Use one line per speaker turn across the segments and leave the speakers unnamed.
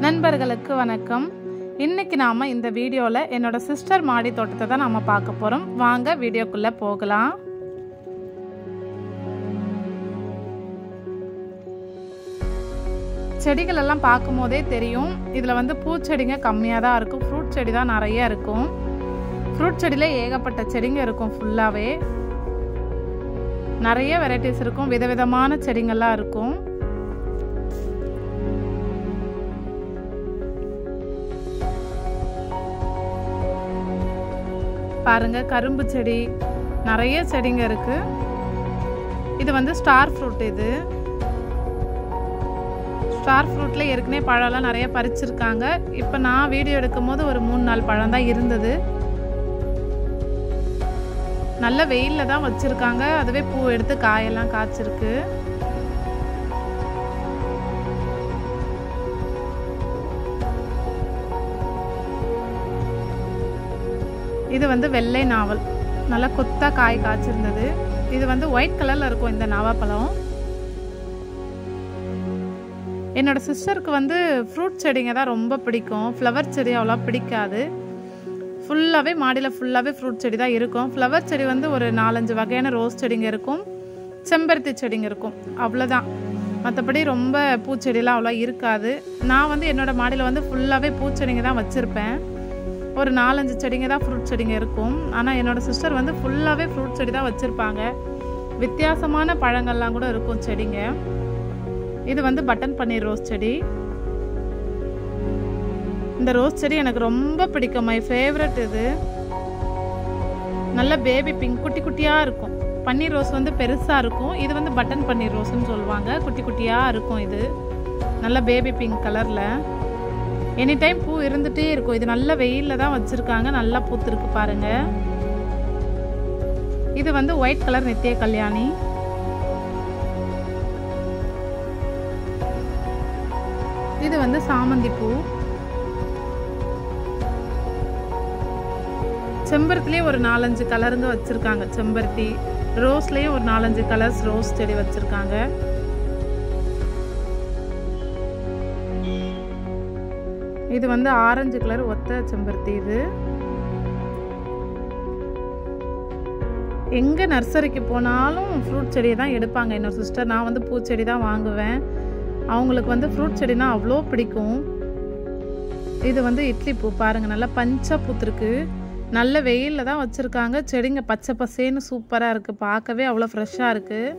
நண்பர்களுக்கு வணக்கம் இன்னைக்கு நாம இந்த வீடியோவில் என்னோட சிஸ்டர் மாடி தோட்டத்தை தான் நாம பார்க்க போறோம் வாங்க வீடியோக்குள்ள போகலாம் செடிகள் எல்லாம் பார்க்கும் போதே தெரியும் இதில் வந்து பூச்செடிங்க கம்மியாக தான் இருக்கும் ஃப்ரூட் செடி தான் நிறைய இருக்கும் ஃப்ரூட் செடியில் ஏகப்பட்ட செடிங்க இருக்கும் ஃபுல்லாகவே நிறைய வெரைட்டிஸ் இருக்கும் விதவிதமான செடிங்கள்லாம் இருக்கும் பாருங்க கரும்பு செடி நிறைய செடிங்க இருக்கு இது வந்து ஸ்டார் ஃப்ரூட் இது ஸ்டார் ஃப்ரூட்ல ஏற்கனவே பழம்லாம் நிறைய பறிச்சிருக்காங்க இப்போ நான் வீடியோ எடுக்கும் போது ஒரு மூணு நாலு பழம் தான் இருந்தது நல்ல வெயிலில் தான் வச்சுருக்காங்க அதுவே பூ எடுத்து காயெல்லாம் காய்ச்சிருக்கு இது வந்து வெள்ளை நாவல் நல்லா கொத்தா காய் காய்ச்சிருந்தது இது வந்து ஒயிட் கலரில் இருக்கும் இந்த நாவாப்பழம் என்னோட சிஸ்டருக்கு வந்து ஃப்ரூட் செடிங்க தான் ரொம்ப பிடிக்கும் ஃப்ளவர் செடி அவ்வளோ பிடிக்காது ஃபுல்லாகவே மாடியில் ஃபுல்லாகவே ஃப்ரூட் செடி தான் இருக்கும் ஃப்ளவர் செடி வந்து ஒரு நாலஞ்சு வகையான ரோஸ் செடிங்க இருக்கும் செம்பருத்தி செடிங்க இருக்கும் அவ்வளோதான் மற்றபடி ரொம்ப பூச்செடிலாம் அவ்வளோ இருக்காது நான் வந்து என்னோட மாடியில் வந்து ஃபுல்லாகவே பூச்செடிங்க தான் வச்சுருப்பேன் ஒரு நாலஞ்சு செடிங்க தான் ஃப்ரூட் செடிங்க இருக்கும் ஆனால் என்னோடய சிஸ்டர் வந்து ஃபுல்லாகவே ஃப்ரூட் செடி தான் வச்சுருப்பாங்க வித்தியாசமான பழங்கள்லாம் கூட இருக்கும் செடிங்க இது வந்து பட்டன் பன்னீர் ரோஸ் செடி இந்த ரோஸ் செடி எனக்கு ரொம்ப பிடிக்கும் மை ஃபேவரட் இது நல்ல பேபி பிங்க் குட்டி குட்டியாக இருக்கும் பன்னீர் ரோஸ் வந்து பெருசாக இருக்கும் இது வந்து பட்டன் பன்னீர் ரோஸ்ன்னு சொல்லுவாங்க குட்டி குட்டியாக இருக்கும் இது நல்ல பேபி பிங்க் கலரில் எனி டைம் பூ இருந்துகிட்டே இருக்கும் இது நல்ல வெயிலில் தான் வச்சுருக்காங்க நல்லா பூத்துருக்கு பாருங்க இது வந்து ஒயிட் கலர் நித்திய கல்யாணி இது வந்து சாமந்தி பூ செம்பருத்திலே ஒரு நாலஞ்சு கலருங்க வச்சுருக்காங்க செம்பருத்தி ரோஸ்லேயும் ஒரு நாலஞ்சு கலர்ஸ் ரோஸ் செடி வச்சுருக்காங்க இது வந்து ஆரஞ்சு கலர் ஒத்த செம்பருத்தி இது எங்கே நர்சரிக்கு போனாலும் ஃப்ரூட் செடியை தான் எடுப்பாங்க என்னோட சிஸ்டர் நான் வந்து பூச்செடி தான் வாங்குவேன் அவங்களுக்கு வந்து ஃப்ரூட் செடினா அவ்வளோ பிடிக்கும் இது வந்து இட்லி பூ பாருங்கள் நல்லா பஞ்சா பூத்துருக்கு நல்ல வெயிலில் தான் வச்சுருக்காங்க செடிங்க பச்சை பசேன்னு சூப்பராக இருக்குது பார்க்கவே அவ்வளோ ஃப்ரெஷ்ஷாக இருக்குது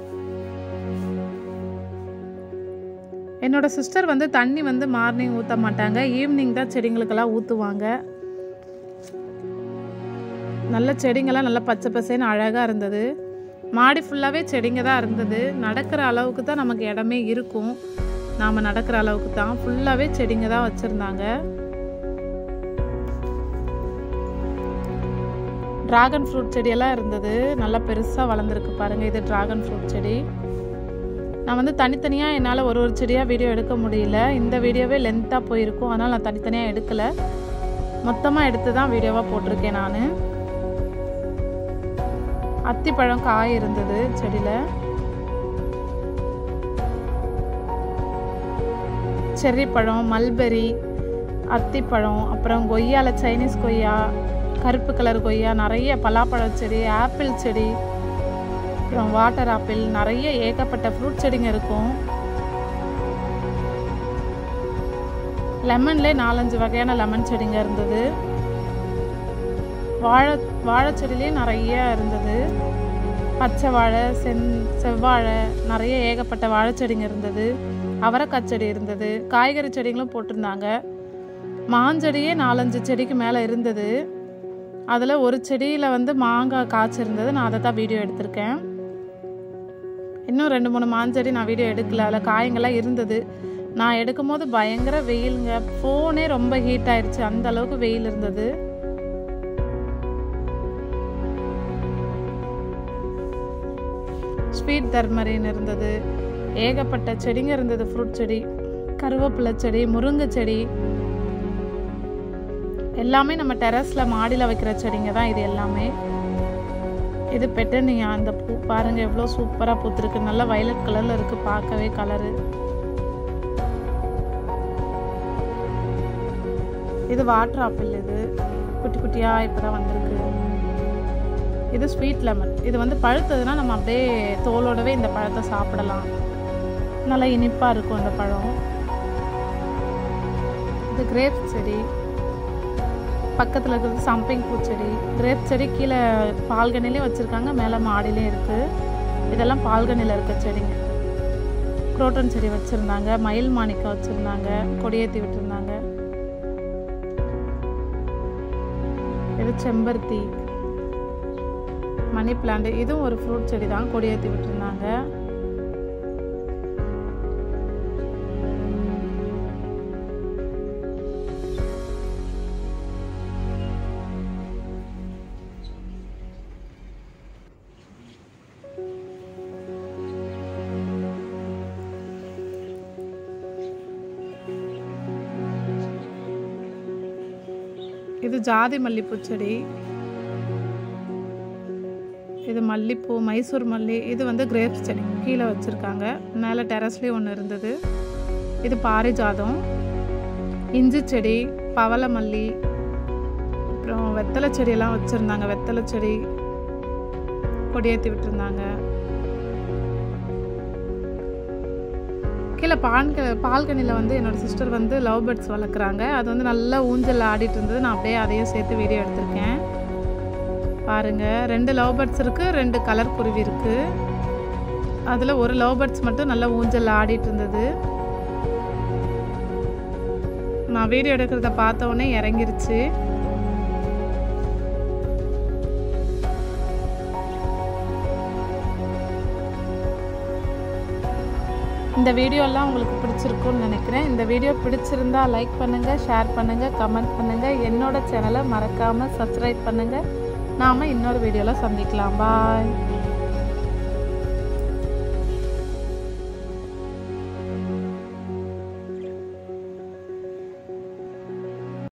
என்னோட சிஸ்டர் வந்து தண்ணி வந்து மார்னிங் ஊற்ற மாட்டாங்க ஈவினிங் தான் செடிங்களுக்கெல்லாம் ஊற்றுவாங்க நல்ல செடிங்கெல்லாம் நல்லா பச்சை பசேன்னு அழகாக இருந்தது மாடி ஃபுல்லாகவே செடிங்க தான் இருந்தது நடக்கிற அளவுக்கு தான் நமக்கு இடமே இருக்கும் நாம் நடக்கிற அளவுக்கு தான் ஃபுல்லாகவே செடிங்க தான் வச்சுருந்தாங்க ட்ராகன் ஃப்ரூட் செடியெல்லாம் இருந்தது நல்லா பெருசாக வளர்ந்துருக்கு பாருங்கள் இது ட்ராகன் ஃப்ரூட் செடி நான் வந்து தனித்தனியாக என்னால் ஒரு ஒரு செடியாக வீடியோ எடுக்க முடியல இந்த வீடியோவே லென்த்தாக போயிருக்கும் அதனால் நான் தனித்தனியாக எடுக்கலை மொத்தமாக எடுத்து தான் வீடியோவாக போட்டிருக்கேன் நான் அத்திப்பழம் காய் இருந்தது செடியில் செர்ரி பழம் மல்பெரி அத்திப்பழம் அப்புறம் கொய்யாவில் சைனீஸ் கொய்யா கருப்பு கலர் கொய்யா நிறைய பலாப்பழ செடி ஆப்பிள் செடி அப்புறம் வாட்டர் ஆப்பிள் நிறைய ஏகப்பட்ட ஃப்ரூட் செடிங்க இருக்கும் லெமன்லே நாலஞ்சு வகையான லெமன் செடிங்க இருந்தது வாழை வாழைச்செடிலே நிறைய இருந்தது பச்சை வாழை செந் செவ்வாழை நிறைய ஏகப்பட்ட வாழைச்செடிங்க இருந்தது அவரைக்காய் செடி இருந்தது காய்கறி செடிங்களும் போட்டிருந்தாங்க மாஞ்செடியே நாலஞ்சு செடிக்கு மேலே இருந்தது அதில் ஒரு செடியில் வந்து மாங்காய் காய்ச்சிருந்தது நான் அதை தான் வீடியோ எடுத்திருக்கேன் இன்னும் ரெண்டு மூணு மாஞ்செடி நான் வீடியோ எடுக்கல அதில் காயங்கள்லாம் இருந்தது நான் எடுக்கும் போது பயங்கர வெயிலுங்க ஃபோனே ரொம்ப ஹீட் ஆயிடுச்சு அந்த அளவுக்கு வெயில் இருந்தது ஸ்வீட் தர்மரின் இருந்தது ஏகப்பட்ட செடிங்க இருந்தது ஃப்ரூட் செடி கருவேப்பிலை செடி முருங்கை செடி எல்லாமே நம்ம டெரஸில் மாடியில் வைக்கிற செடிங்க தான் இது எல்லாமே இது பெட்டனியா அந்த பூ பாருங்கள் எவ்வளோ சூப்பராக பூத்துருக்கு நல்லா வயலட் கலரில் இருக்குது பார்க்கவே கலரு இது வாட்டர் ஆப்பிள் இது குட்டி குட்டியாக இப்போ தான் வந்திருக்கு இது ஸ்வீட் லெமன் இது வந்து பழுத்ததுன்னா நம்ம அப்படியே தோலோடவே இந்த பழத்தை சாப்பிடலாம் நல்லா இனிப்பாக இருக்கும் அந்த பழம் இது கிரேப் செடி பக்கத்தில் இருக்கிறது சம்பிங் பூச்செடி கிரேப் செடி கீழே பால்கனிலையும் வச்சுருக்காங்க மேலே மாடிலையும் இருக்குது இதெல்லாம் பால்கனியில் இருக்க செடிங்க குரோட்டன் செடி வச்சுருந்தாங்க மயில் மாணிக்கம் வச்சுருந்தாங்க கொடியேற்றி விட்டுருந்தாங்க இது செம்பருத்தி மணி பிளான்ட் இதுவும் ஒரு ஃப்ரூட் செடி தான் கொடியேற்றி விட்டுருந்தாங்க இது ஜாதி மல்லிப்பூ செடி இது மல்லிப்பூ மைசூர் மல்லி இது வந்து கிரேப்ஸ் செடி கீழே வச்சுருக்காங்க மேலே டெரஸ்லேயும் ஒன்று இருந்தது இது பாரிஜாதம் இஞ்சி செடி பவள மல்லி அப்புறம் வெத்தலை செடியெல்லாம் வச்சுருந்தாங்க வெத்தலை செடி கொடியேற்றி விட்டுருந்தாங்க கீழே பால்க பால்கனியில் வந்து என்னோடய சிஸ்டர் வந்து லவ் பேர்ட்ஸ் வளர்க்குறாங்க அது வந்து நல்லா ஊஞ்சல் ஆடிட்டு இருந்தது நான் அப்படியே அதையும் சேர்த்து வீடியோ எடுத்திருக்கேன் பாருங்கள் ரெண்டு லவ் பேர்ட்ஸ் இருக்குது ரெண்டு கலர் குருவி இருக்குது அதில் ஒரு லவ் பேர்ட்ஸ் மட்டும் நல்லா ஊஞ்சல் ஆடிட்டு இருந்தது நான் வீடியோ எடுக்கிறத பார்த்த உடனே இறங்கிருச்சு இந்த வீடியோலாம் உங்களுக்கு பிடிச்சிருக்கும்னு நினைக்கிறேன் இந்த வீடியோ பிடிச்சிருந்தா லைக் பண்ணுங்கள் ஷேர் பண்ணுங்கள் கமெண்ட் பண்ணுங்கள் என்னோட சேனலை மறக்காமல் சப்ஸ்கிரைப் பண்ணுங்கள் நாம் இன்னொரு வீடியோவில் சந்திக்கலாம் பாய்